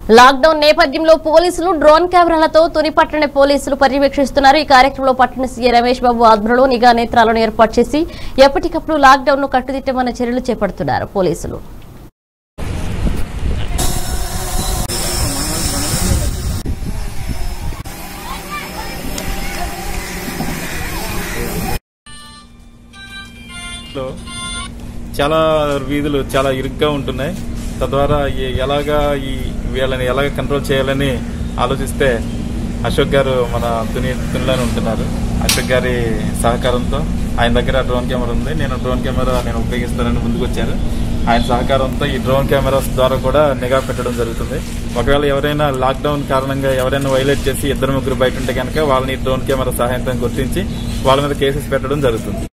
lockdown నేపథ్యంలో పోలీసులు drone కెమెరాలతో తుని పట్టణ పోలీసులు పర్యవేక్షిస్తున్నారు ఈ కార్యక్రమంలో పట్టణ సీఏ రమేష్ బాబు ఆధ్వర్యంలో నిఘా నేత్రాలను ఏర్పాటు చేసి ఎప్పటికప్పుడు లాక్డౌన్ ను కట్టుదిట్టమైన చర్యలు చేపడుతున్నారు పోలీసులు లో చాలా వీధులు చాలా ఇరుగ్గా ఉంటున్నాయి తద్వారా ఈ- ఎలాగా ఈ వీళ్ళని ఎలాగ కంట్రోల్ చేయాలని ఆలోచిస్తే అశోక్ గారు మన తుని తునిలోనే ఉంటున్నారు అశోక్ గారి సహకారంతో ఆయన దగ్గర డ్రోన్ కెమెరా ఉంది నేను డ్రోన్ కెమెరా నేను ఉపయోగిస్తానని ముందుకు వచ్చారు ఆయన సహకారంతో ఈ డ్రోన్ కెమెరాస్ ద్వారా కూడా నిఘా పెట్టడం జరుగుతుంది ఒకవేళ ఎవరైనా లాక్డౌన్ కారణంగా ఎవరైనా వైలేట్ చేసి ఇద్దరు ముగ్గురు బయట ఉంటే కనుక వాళ్ళని డ్రోన్ కెమెరా సహాయంతో గుర్తించి వాళ్ళ మీద కేసెస్ పెట్టడం జరుగుతుంది